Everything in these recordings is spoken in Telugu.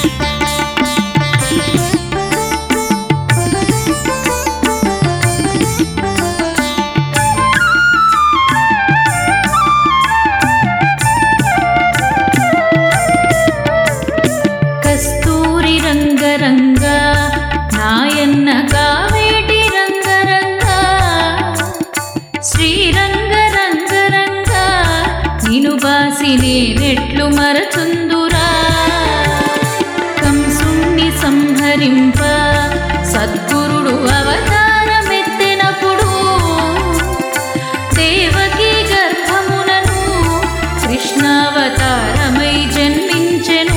కస్తూరి రంగరంగ నాయన్న కావేటి రంగరంగ శ్రీరంగ రంగరంగ నిను బాసి నేనెట్లు మరచుందురా కంసుణ్ణి సంహరింప సద్గురుడు అవతారమెత్తినప్పుడు దేవకి గర్భమునను కృష్ణావతారమై జన్మించెను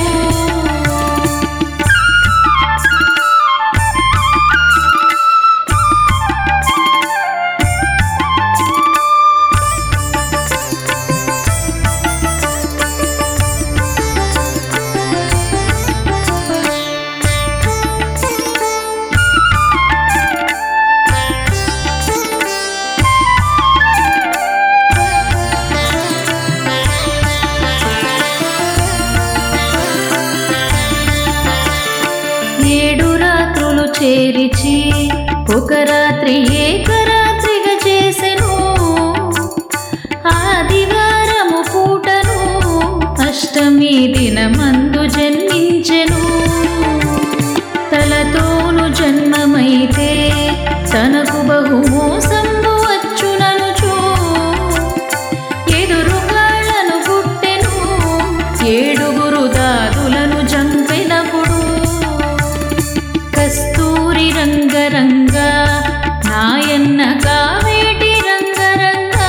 ఏడు రాత్రులు చేరిచి ఒక రాత్రి ఏకరాత్రిగా చేసెను ఆదివారము పూటను అష్టమి దినమందు జన్మించెను తలతోను జన్మమైతే తనకు బహు మోసంబు వచ్చుననుచు ఎదురు కాళ్ళను పుట్టెను ఏడుగురు దాదులను చంపినప్పుడు కస్తూరి రంగరంగ నాయన్న కావేటి రంగరంగ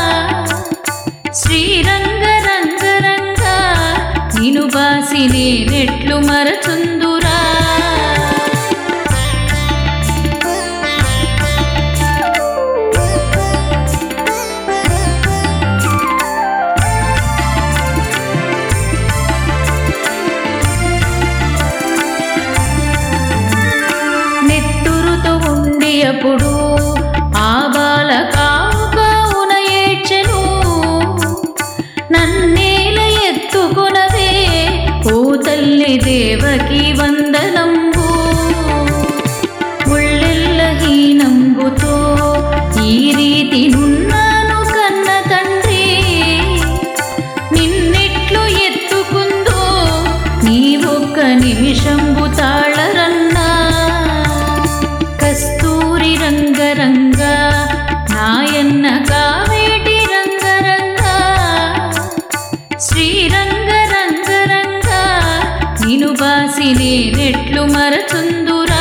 శ్రీరంగ రంగరంగ నిను బాసి నేనెట్లు మరచుందురా నెత్తురుతో ఉండి అప్పుడు ఆ బాల కావు కావున ఏడ్చెను నన్నేల ఎత్తుకొనవే ఓ తల్లి దేవకి వందనంబు ఉళ్ళెల్ల హీనంబుతో ఈ రీతి నున్నాను కన్న తండ్రి నిన్నెట్లు ఎత్తుకుందో నీ ఒక్క నిమిషంబు తాళరన్నా కస్తూరి రంగరంగ నాయన్న కావేటి రంగరంగ శ్రీరంగ రంగరంగ నిను బాసి నేనెట్లు మరచుందురా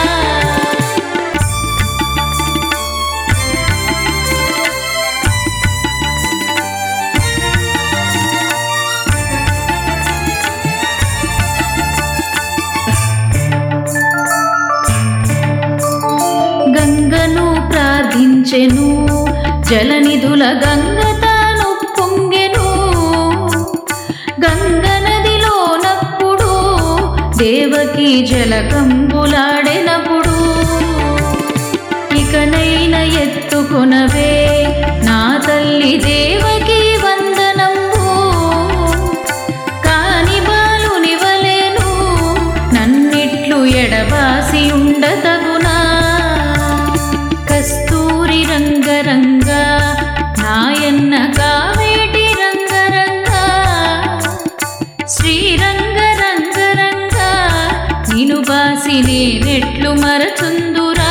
గంగను ప్రార్థించెను జలనిధుల గంగ తాను పొంగెను గంగ నదిలోనప్పుడు దేవకి జలకంబులాడెనప్పుడు ఇకనైన ఎత్తుకొనవే నా తల్లి దేవకి వందనంబు కాని బాలునివలేను నన్నిట్లు ఎడబాసి ఉండతగునా కస్తూరి రంగరంగ నాయన్న కావేటి రంగరంగ శ్రీరంగ రంగరంగ నిను బాసి నేనెట్లు మరచుందురా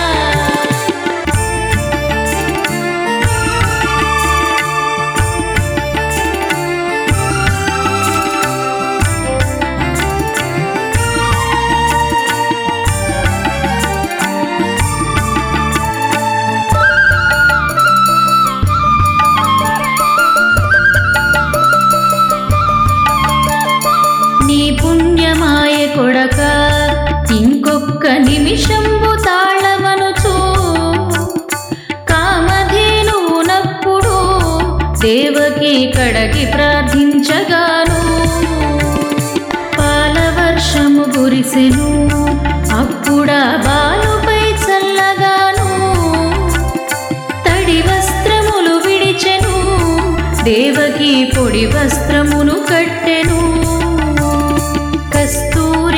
నీ పుణ్యమాయ కొడక ఇంకొక్క నిమిషంబు తాళమనుచు కామధేనువునప్పుడు దేవకి కడకి ప్రార్థించగాను పాలవర్షము కురిసెను అప్పుడా బాలుపై చల్లగాను తడి వస్త్రములు విడిచెను దేవకి పొడి వస్త్రమును కట్టెను కస్తూరి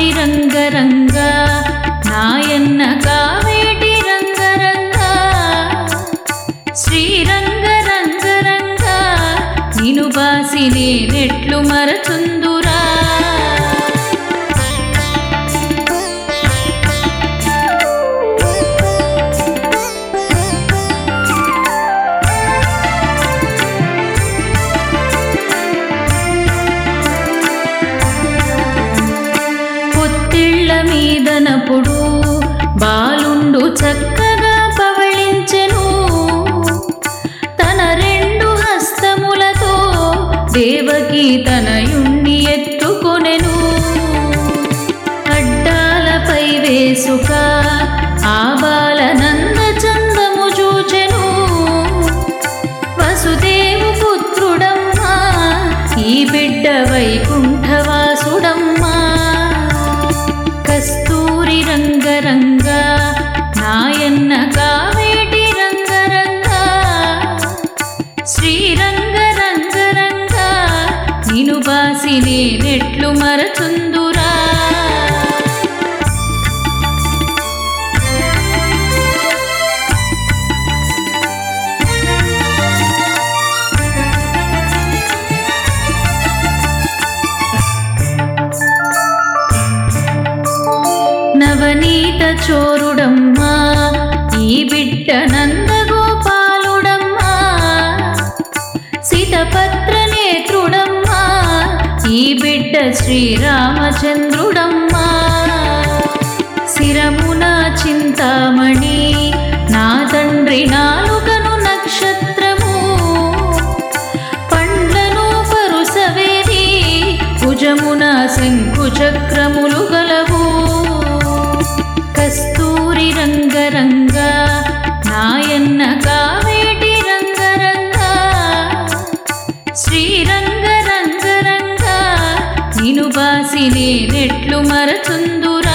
చూడనప్పుడు బాలుండు చక్కగా పవళించెను తన రెండు హస్తములతో దేవకి తనయుణ్ణి ఎత్తుకొనెను అడ్డాలపై వేసుక ఆ బాలనంద చందము చూచెను వసుదేవు పుత్రుడమ్మా ఈ బిడ్డ వైకుంఠవాసుడమ్మా కస్తూరి రంగరంగ నాయన్న కావేటి రంగరంగ శ్రీరంగ రంగరంగ నిను బాసి నేనెట్లు మరచుందురా నవనీత చోరుడమ్మా ఈ బిడ్డ నందగోపాలుడమ్మా సీతపత్ర నేత్రుడమ్మా ఈ బిడ్డ శ్రీరామచంద్రుడమ్మా శిరమున చింతామణి నా తండ్రి నాలుకను నక్షత్రము పండ్లను పరుసవేది భుజమున శంకు చక్రములు గలవు కస్తూరి రంగరంగ నాయన్న కావేటి రంగరంగ శ్రీరంగ రంగరంగ నిను బాసి నేనెట్లు మరచుందురా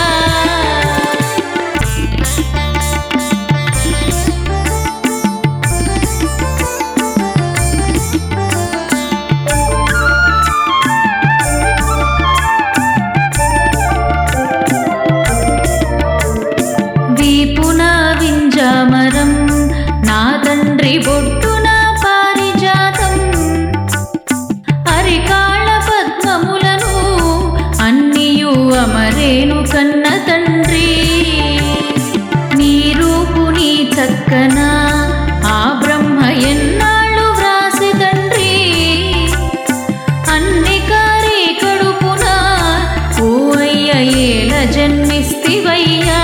వీపున వింజామరం నా తండ్రి బొట్టున పారిజాతం అరికాళ్ళ పద్మములను అన్నియు అమరేను కన్న తండ్రి నీ రూపు నీ చక్కన ఆ బ్రహ్మ ఎన్నాళ్ళు వ్రాసి తండ్రి అన్ని కారి కడుపున ఓ అయ్య ఏల జన్మిస్తివయ్యా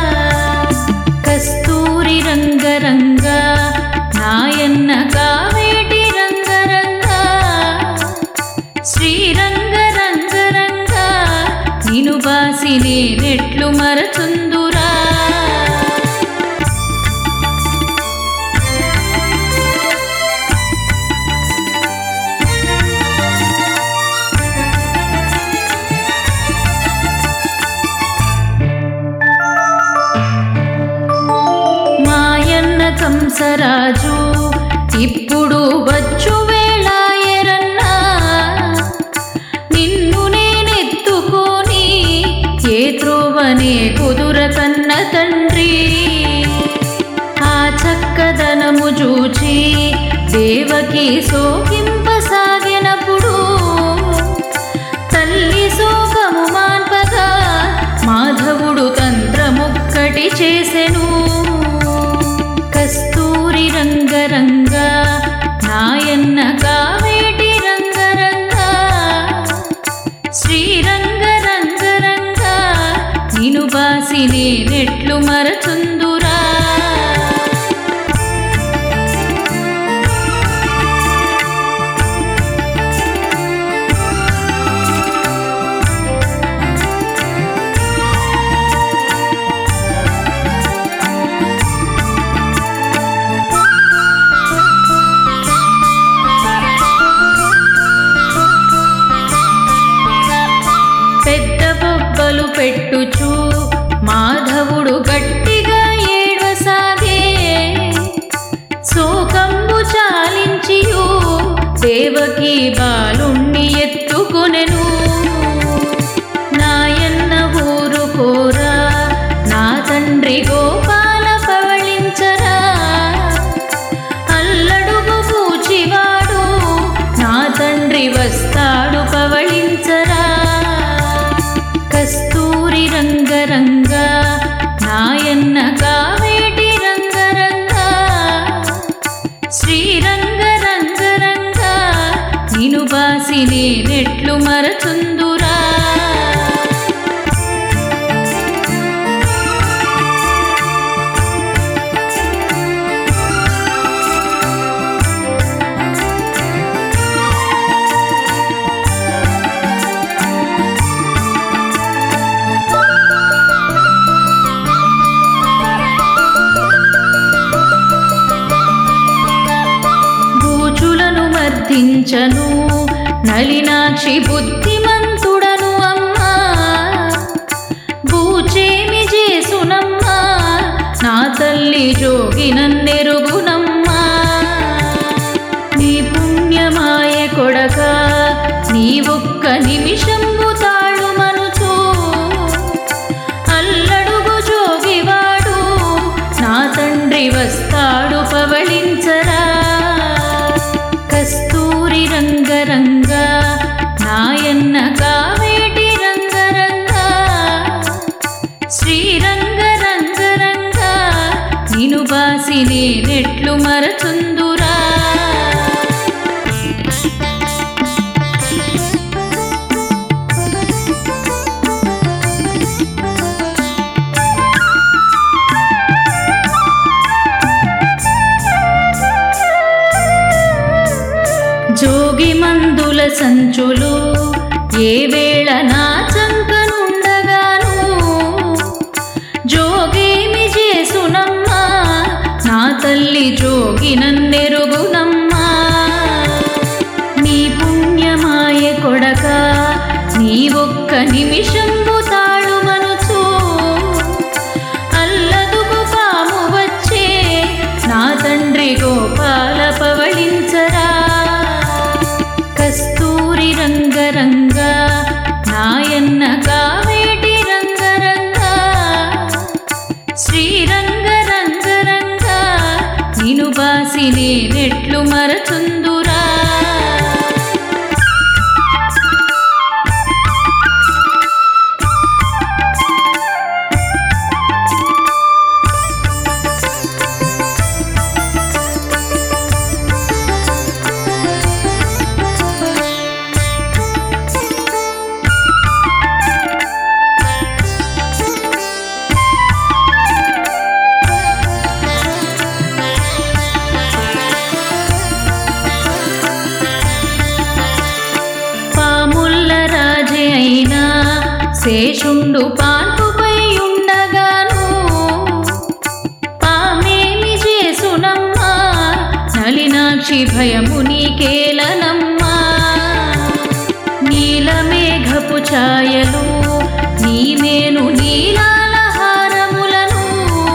కస్తూరి రంగరంగ నాయన్న కావేటి రంగరంగ శ్రీరంగ రంగరంగ నిను బాసి నేనెట్లు మరచుందురా మాయన్న కంసరాజు ఇప్పుడు వచ్చు వేళాయరన్నా నిన్ను నేనెత్తుకొని ఏ త్రోవనే కుదుర కన్న తండ్రి ఆ చక్కదనము చూచి దేవకి సోకింపసాగినప్పుడు తల్లి శోకము మాన్పగా మాధవుడు తంత్రముక్కటి చేసెను కస్తూరి రంగరంగ నాయన్న కావేటి రంగరంగ శ్రీరంగ రంగరంగ నిను బాసి నేనెట్లు మరచుందురా పెద్ద బొబ్బలు పెట్టుచు మాధవుడు గట్టిగా ఏడవసాగే శోకంబు చాలించియు దేవకి బాలుణ్ణి ఎత్తుకొనెను నాయన్న ఊరు కోరా నా తండ్రి గోపాల పవళించరా అల్లడుగు పూచివాడు నా తండ్రి వస్తాడు పవళించరా కస్తూరి రంగరంగ నా పవళించను నలినాక్షి బుద్ధిమంతుడను అమ్మా బూచేమి చేసునమ్మా నా తల్లి జోగి నన్నెరుగునమ్మా నీ పుణ్యమాయ కొడక నీ ఒక్క నిమిషంబు తాళు మనుచు అల్లడుగు జోగివాడు నా తండ్రి వస్తాడు పవళించరా కస్తూరి రంగరంగ నాయన్న కావేటి రంగరంగ శ్రీరంగ రంగరంగ నిను బాసి నేనెట్లు మరచుందురా జోగి మందుల సంచులు ఏ వేళ నా చంకనుండగాను జోగేమి చేసునమ్మా నా తల్లి జోగి నన్నెరుగునమ్మా నీ పుణ్యమాయ కొడక నీ ఒక్క నిమిషంబు తాళు మనుచు అల్లదుకు పాము వచ్చే నా తండ్రి గోపాల పవళించరా కస్తూరి రంగరంగ నాయన్న కావేటి రంగరంగ శ్రీరంగ రంగరంగ నిను బాసి నేనెట్లు మరచుందురా పాముల్ల రాజే అయినా శేషుండు పాన్పుపై ఉండగాను పామేమి చేసునమ్మా నలినాక్షి భయము నీకేలనమ్మా నీలమేఘపు ఛాయలు నీమేను నీలాల హారములను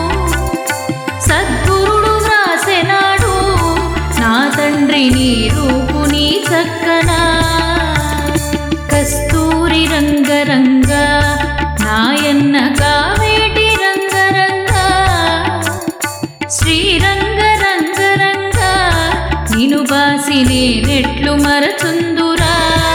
సద్గురుడు వ్రాసెనాడు నా తండ్రి నీ రూపు నీ చక్కనా కస్తూరి రంగరంగ నాయన్న కావేటి రంగరంగ శ్రీరంగ రంగరంగ నిను బాసి నేనెట్లు మరచుందురా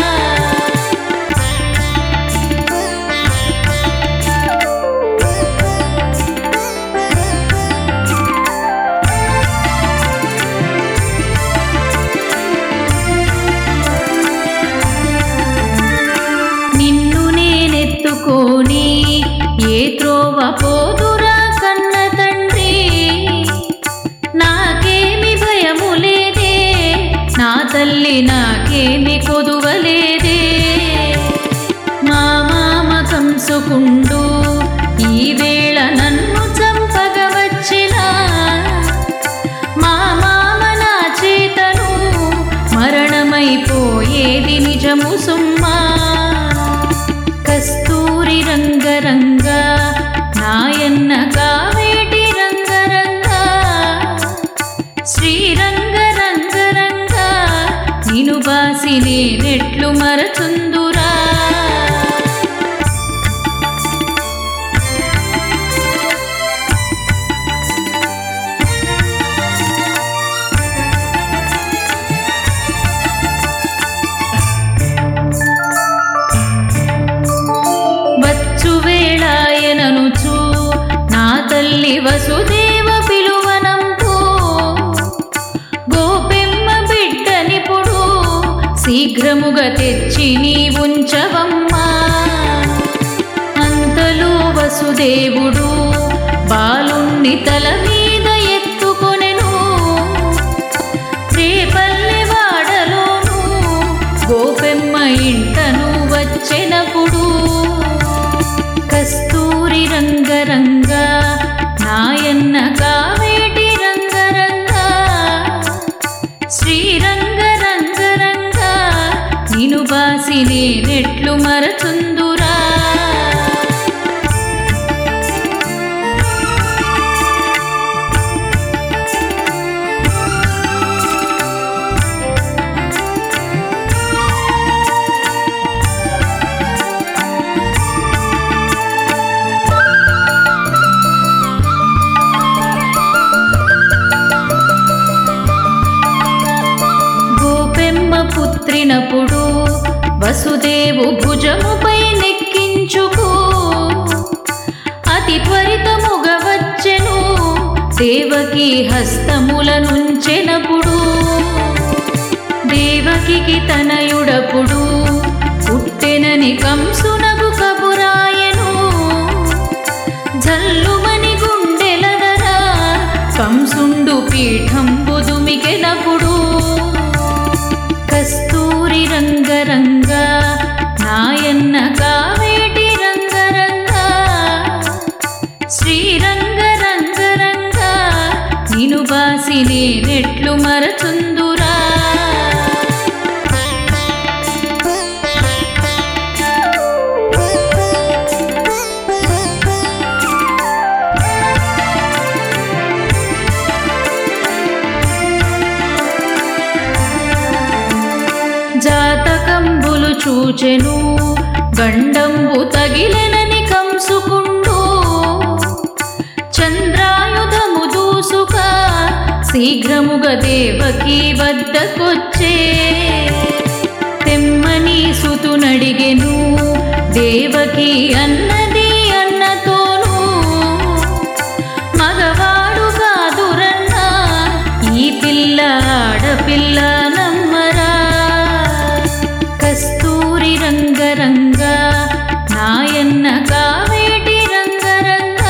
నిన్ను నేనెత్తుకోని ఏ త్రోవ పోదురా కన్న తండ్రి నాకేమి భయము లేదే నా తల్లి నాకేమి కొదువలేదే మా మామ కంసుకుండు ఈ వేళ నన్ను చంపగ వచ్చిన మా మామ నా చేతను మరణమైపోయేది నిజము సుమ్మా కస్తూరి రంగరంగ నాయన్న కావేటి రంగరంగ శ్రీరంగ రంగరంగ నిను బాసి నేనెట్లు మరచుందురా వచ్చు వేళాయననుచు నా తల్లి వసుదేవ పిలువనంపు గోపెమ్మ బిడ్డనిపుడు శీఘ్రముగా తెచ్చి నీ ఉంచవమ్మా అంతలో వసుదేవుడు బాలుణ్ణి తల మీద ఎత్తుకొనెను రేపల్లె వాడలోను గోపెమ్మ ఇంటను వచ్చెనప్పుడు కస్తూరి రంగరంగ నాయన్న కావేటి రంగరంగ శ్రీరంగ రంగరంగ పుట్టినప్పుడు వసుదేవు భుజముపై నెక్కించుకు అతి త్వరితముగా వచ్చెను దేవకి హస్తముల నుంచెనప్పుడు దేవకికి తనయుడపుడు పుట్టెనని కంసునకు కబురాయను జల్లుమని గుండెలదరా కంసుండు పీఠంబు దుమికెనప్పుడు కస్తూరి రంగరంగ నాయన్న కావేటి రంగరంగ శ్రీరంగ రంగరంగ నిను బాసి నేనెట్లు మరచుందురా జాతకంబులు చూచెను గండంబు తగిలెనని కంసుకుండు చంద్రాయుధము దూసుక శీఘ్రముగా దేవకి వద్దకొచ్చే తెమ్మని సుతునడిగెను దేవకి అన్నది అన్నతోనూ మగవాడు కాదురన్నా ఈ పిల్ల ఆడపిల్ల నమ్మరా కస్తూరి రంగరంగ నాయన్న కావేటి రంగరంగ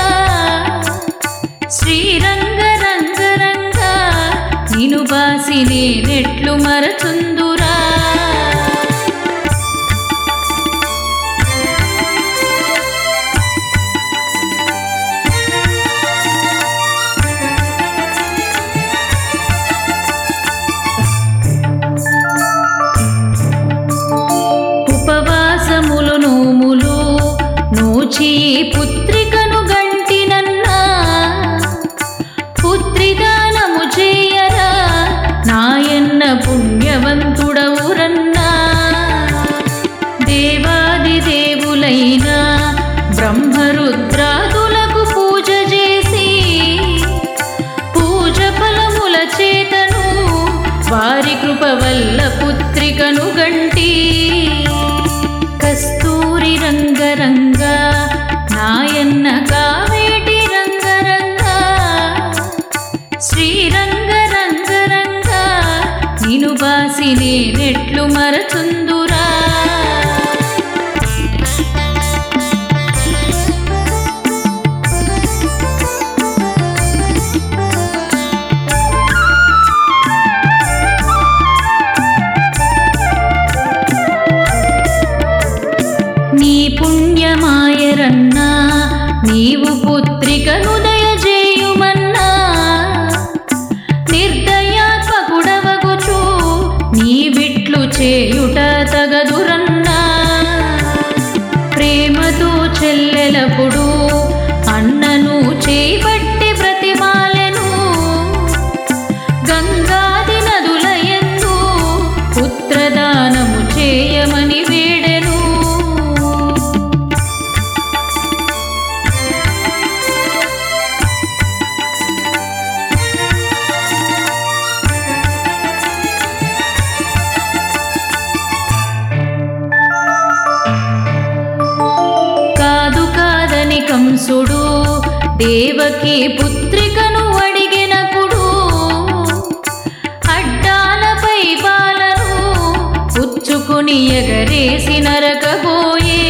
శ్రీరంగ రంగరంగ నిను బాసి నేనెట్లు మరచుందురా ఉపవాసములు నోములు నోచి పుత్రికను గంటినన్నా పుత్రిదానము చేయరా నాయన్న పుణ్యవంతుడవురన్నా దేవాది దేవులైన బ్రహ్మరుద్రాదులకు పూజ చేసి పూజ ఫలముల చేతను వారి కృప వల్ల పుత్రికను గంటి కస్తూరి రంగరంగ నాయన్న కావేటి రంగరంగ శ్రీరంగ రంగరంగ నిను బాసి నేనెట్లు మరచుందురా నీ పుణ్యమాయరన్నా నీవు పుత్రికను దయచేయుమన్నా నిర్దయాత్మకుడవగుచు నీ విట్లు చేయుట తగదురన్నా ప్రేమతో చెల్లెలప్పుడు అన్నను చేపట్టి ప్రతిమాలెను గంగాది నదుల ఎందు పుత్రదానము చేయమని వేడెను కాదు కాదని కంసుడు దేవకి పుత్రికను అడిగినప్పుడు అడ్డాలపై బాలను పుచ్చుకుని ఎగరేసి నరకబోయే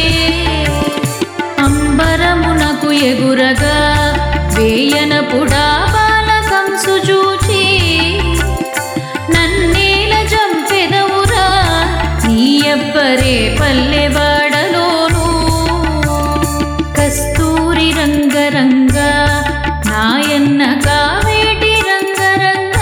అంబరమునకు ఎగురగా వేయనపుడా బాల కంసు చూచి నన్నేల చంపెదవురా నీ అబ్బరే పల్లెవాడలోను కస్తూరి రంగరంగ నాయన్న కావేటి రంగరంగ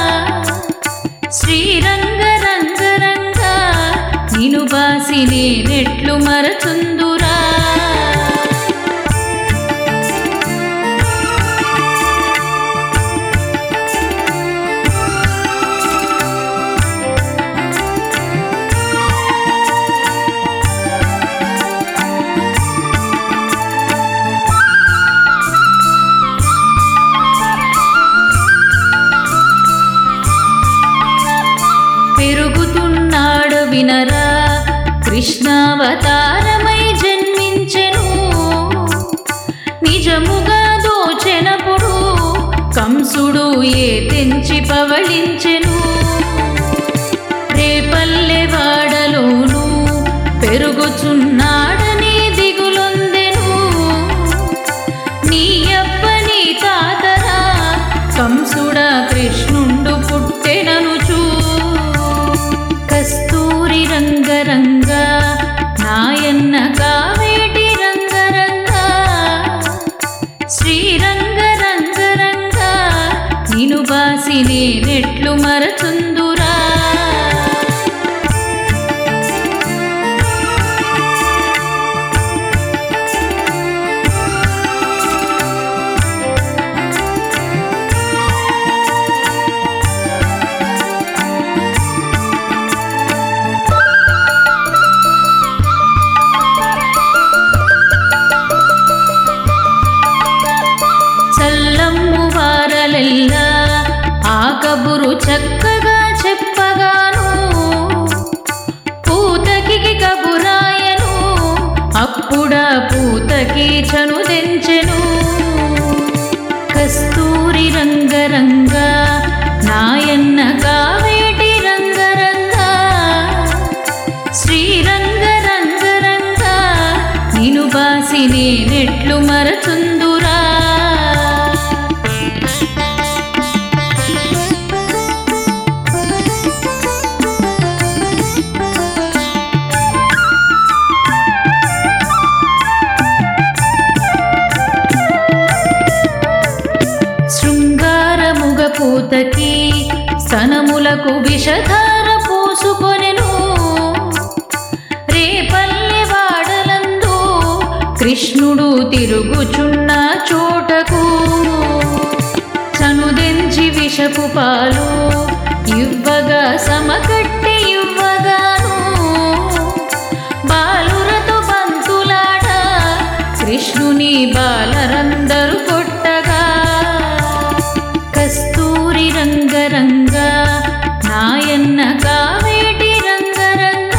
శ్రీరంగ రంగరంగ నిను బాసి నేనెట్లు మరచుందురా పవళించెను రేపల్లె వాడలోను పెరుగుచున్నాడని దిగులొందెను నీ అప్పని తాతరా కంసుడా కృష్ణుండు పుట్టెననుచూ కస్తూరి రంగరంగ నాయన్న కావేటి రంగరంగ శ్రీరంగ రంగరంగ నిను బాసి నేనెట్లు మరచుందురా చల్లమ్ము వారలెల్లా ఆ కబురు చక్కగా చెప్పగాను పూతకి కబురాయను అప్పుడా పూతకి చనుదెంచెను కస్తూరి రంగరంగ నాయన్న కావేటి రంగరంగ శ్రీరంగ రంగరంగ నిను బాసి నేనెట్లు మరచుందురా శృంగారముగ పూతకి స్తనములకు విషధార పూసుకొనెను రేపల్లె వాడలందు కృష్ణుడు తిరుగుచున్న చోటకు చనుదెంచి విషపు పాలు ఇవ్వగా సమకట్టి ఇవ్వగాను బాలురతో పంతులాడ కృష్ణుని బాలరందరు కొట్టగా కస్తూరి రంగరంగ నాయన్న కావేటి రంగరంగ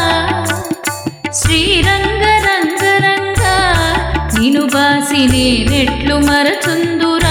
శ్రీరంగ రంగరంగ నిను బాసి నేనెట్లు మరచుందురా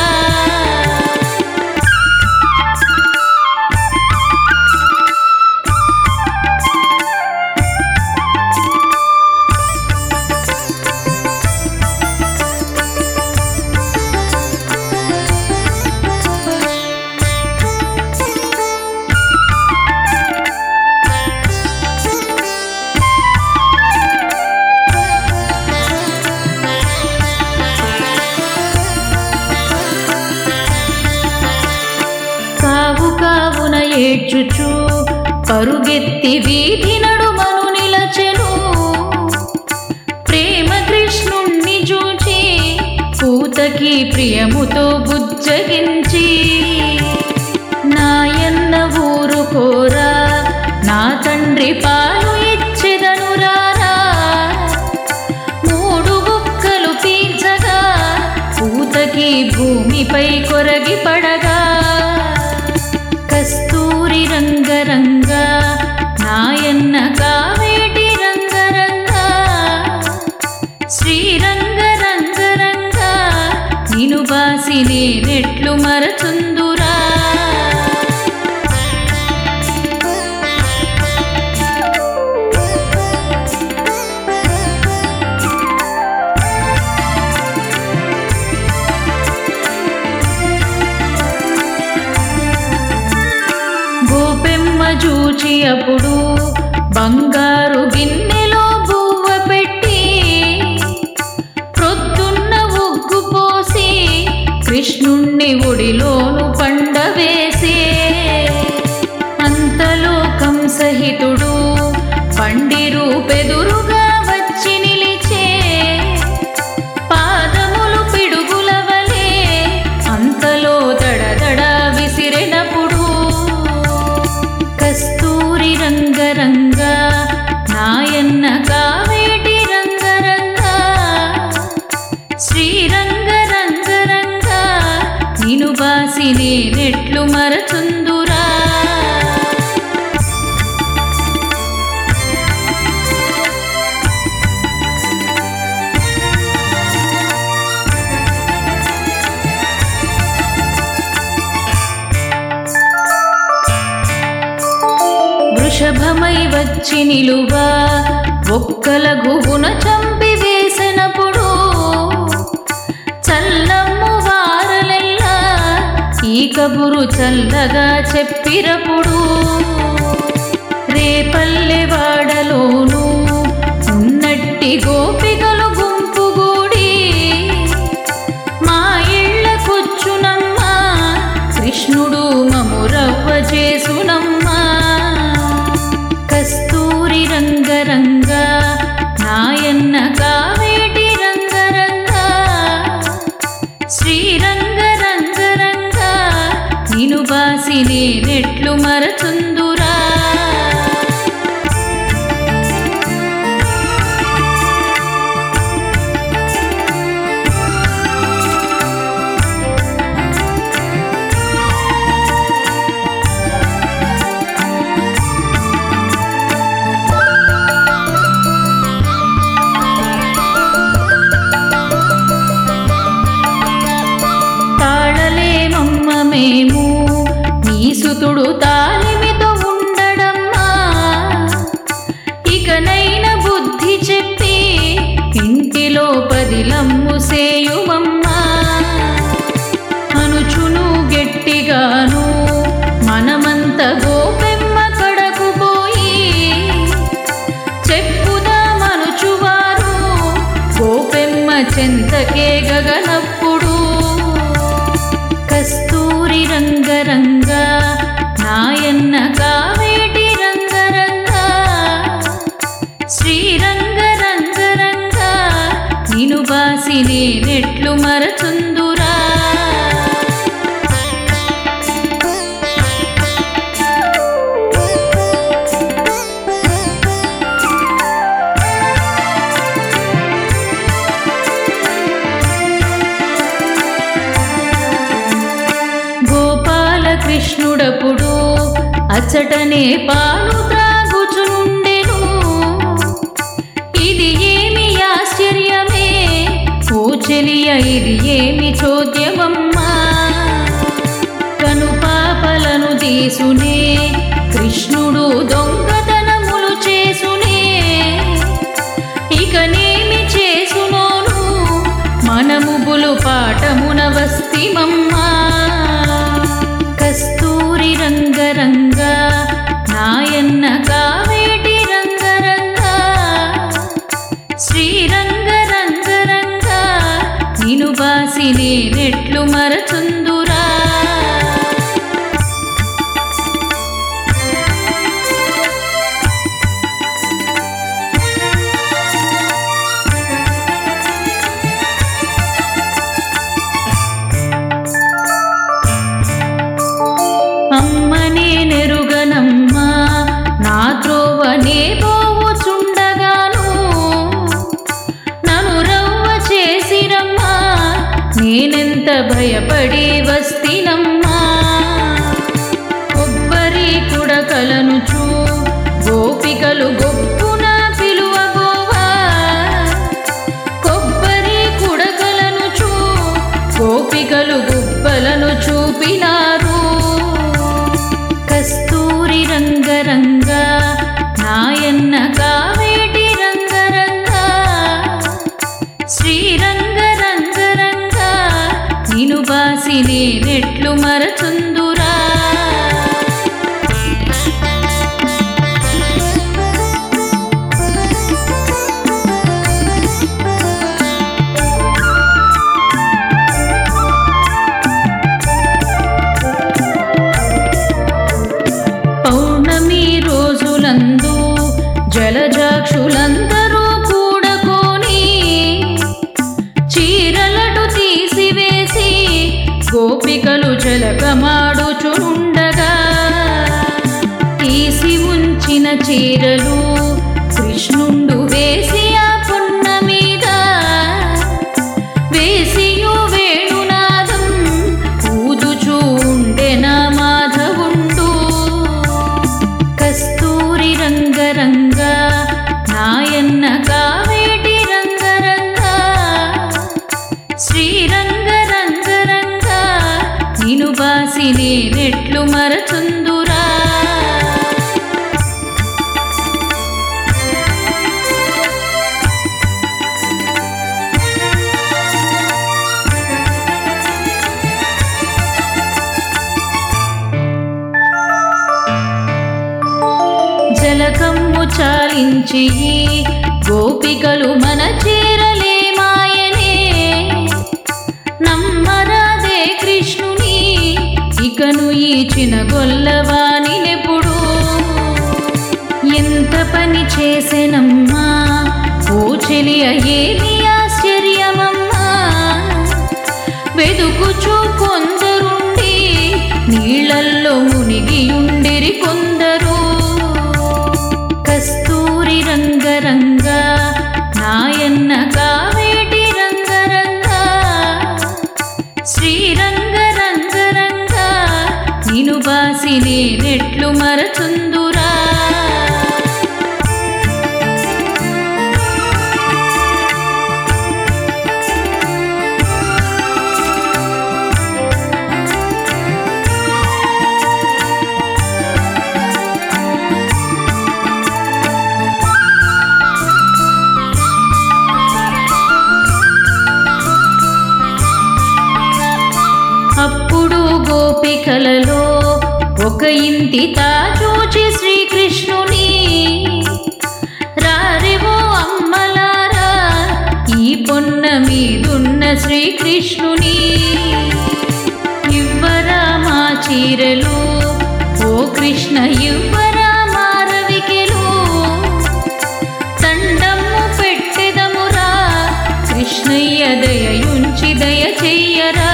కావు కావున ఏడ్చుచు పరుగెత్తి వీధి నడుమను నిలచెను ప్రేమ కృష్ణుణ్ణి చూచి పూతకి ప్రియముతో బుజ్జగించి నాయన్న ఊరు కోరా నా తండ్రి పాలు ఇచ్చెదను రారా మూడు బుక్కలు పీల్చగా పూతకి భూమిపై కొరగి పడగా కస్తూరి రంగరంగ నాయన్న కావేటి రంగరంగ శ్రీరంగ రంగరంగ నిను బాసి నేనెట్లు మరచుందురా గోపెమ్మ చూచి అప్పుడు బంగారు గిన్నెలో బువ్వ పెట్టి ప్రొద్దున్న ఉగ్గు పోసి కృష్ణుణ్ణి ఒడిలోను పండవేసే అంతలో కంసహితుడు పండి రూపెదురుగా వచ్చి నిలిచే పాదములు పిడుగుల వలె అంతలో దడదడ విసిరెనప్పుడు కస్తూరి రంగరంగ నాయన్న ఆయుధమై వచ్చి నిలువా ఒక్కల గుహున చంపి వేసినప్పుడు చల్లమ్ము వారలెల్లా ఈ కబురు చల్లగా చెప్పిరప్పుడు రేపల్లె వాడలోను ఉన్నట్టి గోపికలు గుంపుగూడి మా ఇళ్ళకొచ్చునమ్మా కృష్ణుడు మమురవ్వ చేసునమ్మా కస్తూరి రంగరంగ నాయన్న కావేటి రంగరంగ శ్రీరంగ రంగరంగ నిను బాసి నేనెట్లు మరచుందురా తాళలేమమ్మ మేము నీ సుతుడు తాలిమితో ఉండడమ్మా ఇకనైన బుద్ధి చెప్పి ఇంటిలో పదిలమ్ము సేయుమమ్మా అనుచును గట్టిగాను మనమంత గోపెమ్మ కడకు పోయి చెప్పుదామనుచువారు గోపెమ్మ చెంతకే గగనప్పుడు కస్తూరి రంగరంగ నాయన్న కావేటి రంగరంగ శ్రీరంగ రంగరంగ నిను బాసి నేనెట్లు మరచుందురా గోపాలకృష్ణుడప్పుడు అచ్చటనే పాలు త్రాగుచునుండెను ఇది ఏమి ఆశ్చర్యమే ఓ చెలియ ఇది ఏమి చోద్యమమ్మా కను పాపలను తీసునే కృష్ణుడు దొంగతనములు చేసునే ఇకనేమి చేసునోను మనము బులు పాఠమున వస్తిమమ్మా కస్తూరి రంగరంగ నాయన్న కావేటి రంగరంగ శ్రీరంగ రంగరంగ నిను బాసి నేనెట్లు మరచుందురా అమ్మనే నెరుగనమ్మా నా త్రోవనే పోవుచుండగాను నన్ను రవ్వ చేసిరమ్మా నేనెంత భయపడి వస్తినమ్మా కొబ్బరి కుడకలను చూ గోపికలు గొప్పున పిలువగోవా కొబ్బరి కుడకలను చూ గోపికలు గుబ్బలను చూపినారు కస్తూరి రంగరంగ నాయన్న కావేటి రంగరంగ శ్రీరంగ రంగరంగ నిను బాసి నేనెట్లు మరచుందురా పౌర్ణమి రోజులందు జలజాక్షులందరూ కూడకొని చీరలటు తీసివేసి గోపికలు జలకమాడుచుండగా తీసి ఉంచిన చీరలు కృష్ణుండు వేసి ఆ పొన్న మీద వేసియు వేణునాదం ఊదుచూ ఉండెన మాధవుండు కస్తూరి రంగరంగ నాయన్న కావేటి రంగరంగ శ్రీరంగ రంగరంగ నిను బాసి నేనెట్లు మరచుందురా లాలించి గోపికలు మన చేరలేమాయనే నమ్మరాదే కృష్ణుని ఇకను ఈ చినగొల్లవానినెప్పుడు ఎంత పని చేసెనమ్మా ఓ చెలియ ఏమి ఆశ్చర్యమమ్మా వెదుకుచూ కొందరుండి నీళ్ళల్లో మునిగియుండిరి కొందరు కస్తూరి రంగరంగ నాయన్న కావేటి రంగరంగ శ్రీరంగ రంగరంగ నిను బాసి నేనెట్లు మరచుందురా అప్పుడు గోపికలలో ఒక ఇంటి తాచూచి శ్రీకృష్ణుని రారివో అమ్మలారా ఈ పొన్న మీదున్న శ్రీకృష్ణుని ఇవ్వరా మా చీరలు ఓ కృష్ణ ఇవ్వరా మా రవికెలు దండము పెట్టెదమురా కృష్ణయ్య దయయుంచి దయ చెయ్యరా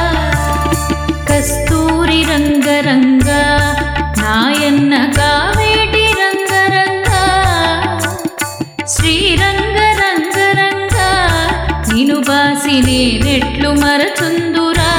కస్తూరి రంగరంగ నాయన్న కావేటి రంగరంగ శ్రీరంగ రంగరంగ నిను బాసి నేనెట్లు మరచుందురా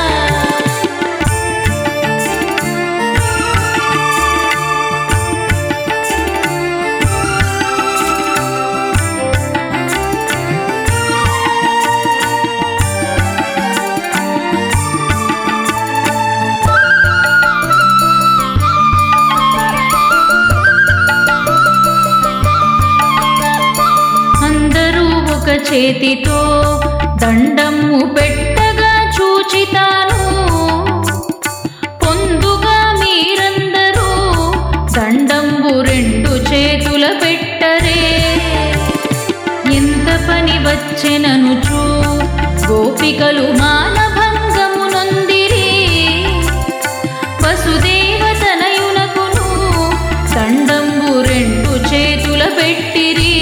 అందరూ ఒక చేతితో దండము పెట్టగా చూచితాను పొందుగా మీరందరూ దండంబు రెండు చేతుల పెట్టరే ఎంత పని వచ్చెననుచు గోపికలు మానభంగము నొందిరి వసుదేవ తనయునకును దండంబు రెండు చేతుల పెట్టిరి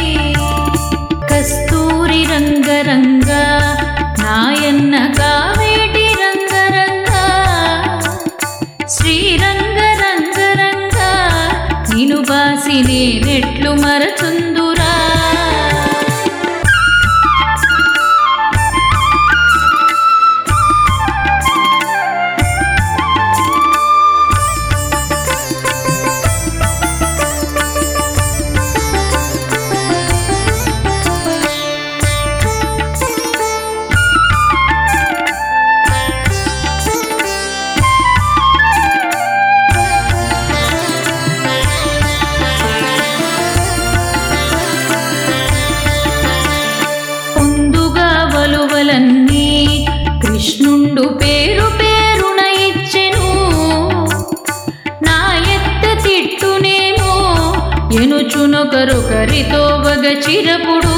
కస్తూరి రంగరంగ నాయన్న కావేటి రంగరంగ శ్రీరంగ రంగరంగ నిను బాసి నేనెట్లు మరచుందురా పొందుగా వలువలన్నీ కృష్ణుండు పేరు పేరున ఇచ్చెను నా ఎత్త తిట్టునేమో ఎనుచునొకరొకరితో వగ చిరపుడు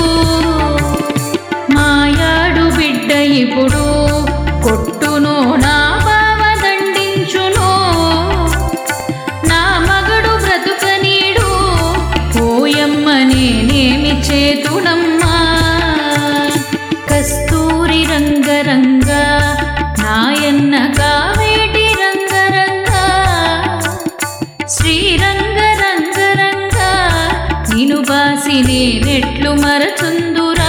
మాయాడు బిడ్డ ఇప్పుడు కొట్టును నా బావ దండించును నా మగడు బ్రతుకనీడు ఓయమ్మ నేనేమి చేతుడమ్మా కస్తూరి రంగరంగ నాయన్న కావేటి రంగరంగ శ్రీరంగ రంగరంగ నిను బాసి నేనెట్లు మరచుందురా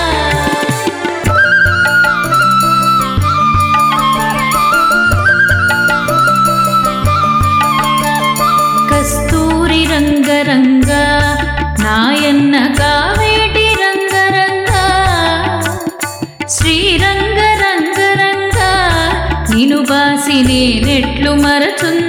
కస్తూరి రంగరంగ నాయన్న కావేటి రంగరంగ శ్రీరంగ రంగరంగ నిను బాసి నేనెట్లు మరచుందురా